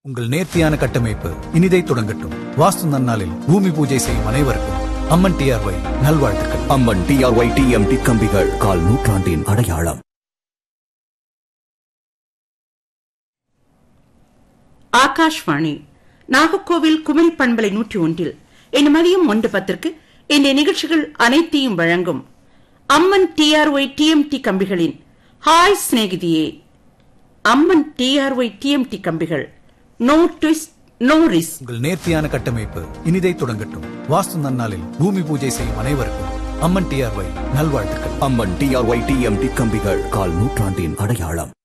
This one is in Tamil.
உங்கள் நேர்த்தியான கட்டமைப்பு இனிதை தொடங்கட்டும் வாஸ்து நன்னாளில் பூமி பூஜை செய்யும் அனைவருக்கும் அம்மன் டிஆர்ஒய் நல்வாழ்த்துக்கள் அம்மன் டிஆர்ஒய் டிஎம்டி கம்பிகள் கால் நூற்றாண்டின் அடையாளம் ஆகாஷ்வாணி நாகர்கோவில் குமரி பண்பலை நூற்றி ஒன்றில் இன்று மதியம் ஒன்று பத்திற்கு இந்த நிகழ்ச்சிகள் அனைத்தையும் வழங்கும் அம்மன் டிஆர்ஒய் டிஎம்டி கம்பிகளின் ஹாய் சிநேகிதியே அம்மன் டிஆர்ஒய் டிஎம்டி கம்பிகள் நோ ட்விஸ்ட் நோ ரிஸ்க் உங்கள் நேர்த்தியான கட்டமைப்பு இனிதை தொடங்கட்டும் வாஸ்து நன்னாளில் பூமி பூஜை செய்யும் அனைவருக்கும் அம்மன் டிஆர்ஒய் நல்வாழ்த்துக்கள் அம்மன் டிஆர்ஒய் டிஎம்டி கம்பிகள் கால் நூற்றாண்டின் அடையாளம்